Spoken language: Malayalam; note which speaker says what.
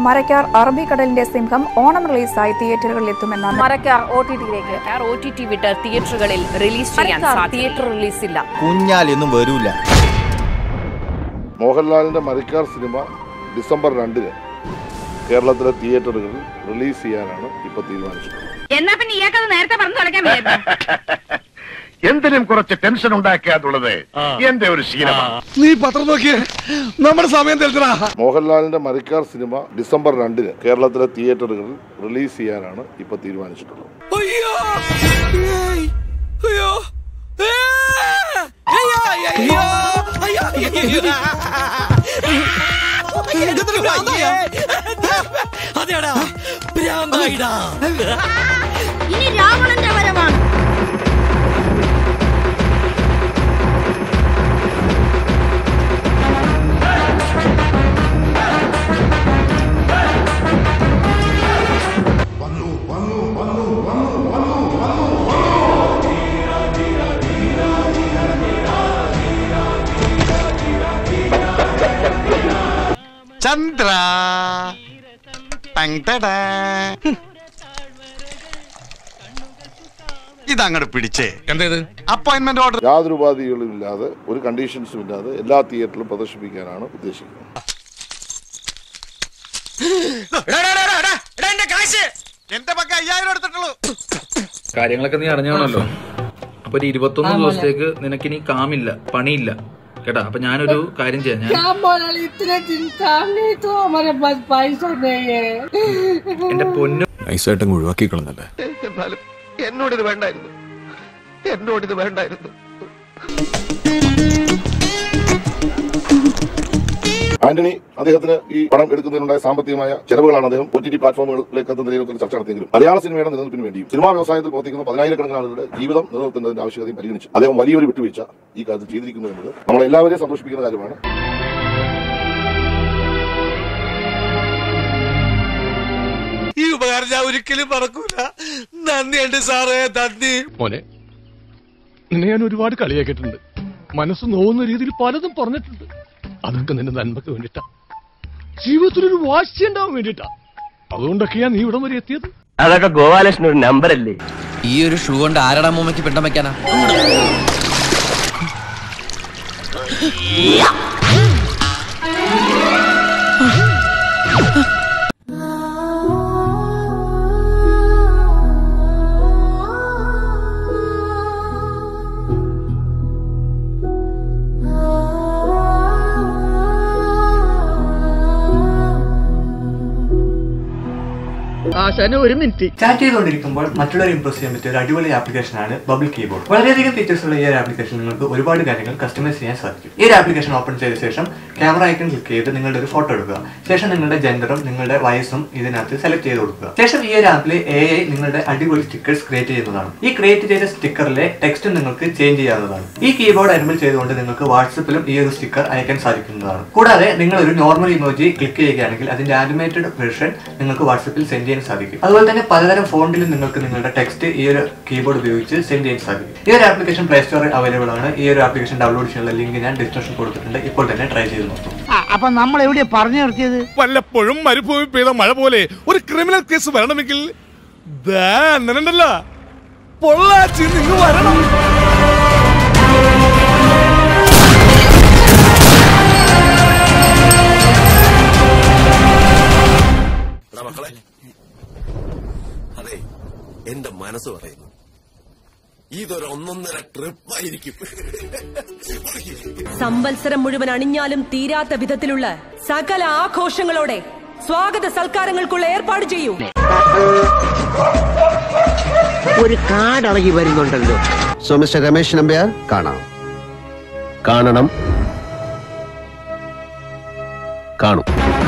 Speaker 1: മരക്കാർ അറബിക്കടലിന്റെ സിംഹം ഓണം റിലീസായി തിയേറ്ററുകളിൽ എത്തുമെന്ന മരക്കാർ ഒ ടി ടിയിലേക്ക്
Speaker 2: ഒ ടി ടി വിട്ട് തിയേറ്ററുകളിൽ റിലീസ് ചെയ്യാൻ
Speaker 1: മരക്കാർ
Speaker 2: തിയേറ്റർ റിലീസ് ഇല്ല
Speaker 3: കുഞ്ഞാലൊന്നും വരൂല
Speaker 4: മോഹൻലാലിന്റെ മരിക്കാർ സിനിമ ഡിസംബർ രണ്ടിന് കേരളത്തിലെ തിയേറ്ററുകളിൽ റിലീസ് ചെയ്യാനാണ് ഇപ്പൊ തീരുമാനിച്ചിട്ടുള്ളത്
Speaker 2: എന്നാ പിന്നെ ഇയാൾക്കത് നേരത്തെ പറഞ്ഞു തുടക്കാൻ
Speaker 5: എന്തിനും കുറച്ച് ടെൻഷൻ ഉണ്ടാക്കാതുള്ളത് എന്റെ ഒരു ശീലമാണ്
Speaker 6: നീ പത്രം നോക്കിയേ നമ്മുടെ സമയം തെളിച്ചടാ
Speaker 4: മോഹൻലാലിന്റെ മരിക്കാർ സിനിമ ഡിസംബർ രണ്ടിന് കേരളത്തിലെ തിയേറ്ററുകളിൽ റിലീസ് ചെയ്യാനാണ് ഇപ്പൊ തീരുമാനിച്ചിട്ടുള്ളത്
Speaker 6: അയ്യോ ഏയ്. അയ്യോ ഏ. അയ്യോ, അയ്യോ, അയ്യോ, അയ്യോ. ഇതെന്തൊരു ഭ്രാന്താ? അതെടാ ഭ്രാന്തായിടാ
Speaker 7: ഇനി രാവണന്റെ വരവാണ്
Speaker 8: ചന്ദ്ര ടങ് ടടാ. ഇതങ്ങോട്ട് പിടിച്ചേ
Speaker 6: എന്തേത്
Speaker 8: അപ്പോയിന്റ്മെന്റ് ഓർഡർ
Speaker 4: യാതൊരു ഉപാധികളും ഇല്ലാതെ ഒരു കണ്ടീഷൻസും ഇല്ലാതെ എല്ലാ തിയേറ്ററിലും പ്രദർശിപ്പിക്കാനാണ് ഉദ്ദേശിക്കുന്നത്
Speaker 8: എന്റെ പക്ക അയ്യായിരം എടുത്തിട്ടുള്ളൂ
Speaker 9: കാര്യങ്ങളൊക്കെ നീ അറിഞ്ഞാണല്ലോ അപ്പൊ ഒരു ഇരുപത്തൊന്ന് ദിവസത്തേക്ക് നിനക്കിനി കാമില്ല പണിയില്ല കേട്ടാ അപ്പൊ ഞാനൊരു കാര്യം ചെയ്യാം ഞാൻ
Speaker 7: ഇത്ര ചിന്താ तो हमारे पास पैसा नहीं है
Speaker 9: എന്റെ പൊന്നു
Speaker 3: നൈസായിട്ടും ഒഴിവാക്കി കളഞ്ഞല്ലേ
Speaker 5: എന്നാലും എന്നോടിത് വേണ്ടായിരുന്നു എന്നോടിത് വേണ്ടായിരുന്നു
Speaker 4: ആന്റണി അദ്ദേഹത്തിന് ഈ പണം എടുക്കുന്നതിനുണ്ടായ സാമ്പത്തികമായ ചെലവുകളാണ് അദ്ദേഹം ഒ ടി ടി പ്ലാറ്റ്ഫോമുകളിലേക്ക് എത്തുന്നതിനെ ചർച്ച നടത്തിയെങ്കിലും മലയാള സിനിമയുടെ നിലനിൽപ്പിന് വേണ്ടിയും സിനിമാ വ്യവസായത്തിൽ പ്രവർത്തിക്കുന്ന പതിനായിരക്കണക്കിന് ആളുകളുടെ ജീവിതം നിലനിർത്തേണ്ടതിന്റെ ആവശ്യകതയും പരിഗണിച്ചു അദ്ദേഹം വലിയൊരു വിട്ടുവീഴ്ച ഈ കാര്യത്തിൽ ചെയ്തിരിക്കുന്നു എന്നത് നമ്മളെല്ലാവരെയും സന്തോഷിപ്പിക്കുന്ന കാര്യമാണ്
Speaker 6: ഈ ഉപകാരം ഞാൻ ഒരിക്കലും മറക്കൂല നന്ദിയുണ്ട് സാറേ നന്ദി മോനെ നിന്നെ ഞാൻ ഒരുപാട് കളിയാക്കിയിട്ടുണ്ട് മനസ്സ് നോവുന്ന രീതിയിൽ പലതും പറഞ്ഞിട്ടുണ്ട് അതൊക്കെ നിന്റെ നന്മക്ക് വേണ്ടിട്ടാ ജീവിതത്തിലൊരു വാശി ഉണ്ടാവാൻ വേണ്ടിട്ടാ അതുകൊണ്ടൊക്കെയാ നീ ഇവിടം വരെ എത്തിയത്
Speaker 5: അതൊക്കെ ഗോപാലകൃഷ്ണൻ ഒരു നമ്പർ അല്ലേ
Speaker 3: ഈ ഒരു ഷൂ കൊണ്ട് ആരടാ മോമയ്ക്ക് പിണ്ടം വെക്കാനാ
Speaker 10: ചാറ്റ് ചെയ്തുകൊണ്ടിരിക്കുമ്പോൾ മറ്റുള്ളവരെ ഇംപ്രസ് ചെയ്യാൻ പറ്റിയ ഒരു അടിപൊളി ആപ്ലിക്കേഷനാണ് ബബിൾ കീബോർഡ് വളരെയധികം ഫീച്ചേഴ്സ് ഉള്ള ഈ ഒരു ആപ്ലിക്കേഷൻ നിങ്ങൾക്ക് ഒരുപാട് കാര്യങ്ങൾ കസ്റ്റമൈസ് ചെയ്യാൻ സാധിക്കും ഈ ഒരു ആപ്ലിക്കേഷൻ ഓപ്പൺ ചെയ്ത ശേഷം ക്യാമറ ഐക്കൺ ക്ലിക്ക് ചെയ്ത് നിങ്ങളുടെ ഒരു ഫോട്ടോ എടുക്കുക ശേഷം നിങ്ങളുടെ ജെൻഡറും നിങ്ങളുടെ വയസ്സും ഇതിനകത്ത് സെലക്ട് ചെയ്ത് കൊടുക്കുക ശേഷം ഈ ഒരു ആപ്പിൽ എ ഐ നിങ്ങളുടെ അടിപൊളി സ്റ്റിക്കേഴ്സ് ക്രിയേറ്റ് ചെയ്യുന്നതാണ് ഈ ക്രിയേറ്റ് ചെയ്ത സ്റ്റിക്കറിലെ ടെക്സ്റ്റ് നിങ്ങൾക്ക് ചേഞ്ച് ചെയ്യാവുന്നതാണ് ഈ കീബോർഡ് എനബിൾ ചെയ്തുകൊണ്ട് നിങ്ങൾക്ക് വാട്സപ്പിലും ഈ ഒരു സ്റ്റിക്കർ അയക്കാൻ സാധിക്കുന്നതാണ് കൂടാതെ നിങ്ങൾ ഒരു നോർമൽ ഇമോജി ക്ലിക്ക് ചെയ്യുകയാണെങ്കിൽ അതിന്റെ ആനിമേറ്റഡ് വെർഷൻ നിങ്ങൾക്ക് വാട്സപ്പിൽ സെൻഡ് ചെയ്യാൻ സാധിക്കും അതുപോലെ തന്നെ പലതരം ഫോണ്ടിലും നിങ്ങൾക്ക് നിങ്ങളുടെ ടെക്സ്റ്റ് ഈ ഒരു കീബോർഡ് ഉപയോഗിച്ച് സെൻഡ് ചെയ്യാൻ സാധിക്കും ഈ ഒരു ആപ്ലിക്കേഷൻ പ്ലേ സ്റ്റോറിൽ അവൈലബിൾ ആണ് ഈ ഒരു ആപ്ലിക്കേഷൻ ഡൗൺലോഡ് ചെയ്യാനുള്ള ലിങ്ക് ഞാൻ ഡിസ്ക്രിപ്ഷൻ കൊടുത്തിട്ടുണ്ട് ഇപ്പോൾ തന്നെ ട്രൈ ചെയ്ത് നോക്കും
Speaker 7: അപ്പൊ നമ്മൾ എവിടെയാ പറഞ്ഞു നിർത്തിയത്
Speaker 6: വല്ലപ്പോഴും മരുഭൂമി പെയ്ത മഴ പോലെ ഒരു ക്രിമിനൽ കേസ് വരണമെങ്കിൽ ദാ അണ്ണനുണ്ടല്ലോ പൊള്ളാച്ചി നിങ്ങൾ വരണം
Speaker 3: മക്കളെ അതെ എന്റെ മനസ്സ് പറയുന്നു ഇതൊരു ഒന്നൊന്നര ട്രിപ്പായിരിക്കും
Speaker 2: സംവത്സരം മുഴുവൻ അണിഞ്ഞാലും തീരാത്ത വിധത്തിലുള്ള സകല ആഘോഷങ്ങളോടെ സ്വാഗത സൽക്കാരങ്ങൾക്കുള്ള ഏർപ്പാട് ചെയ്യൂ
Speaker 7: ഒരു കാടളകി വരുന്നുണ്ടല്ലോ
Speaker 8: സോ മിസ്റ്റർ രമേശ് നമ്പ്യാർ കാണാം കാണണം കാണും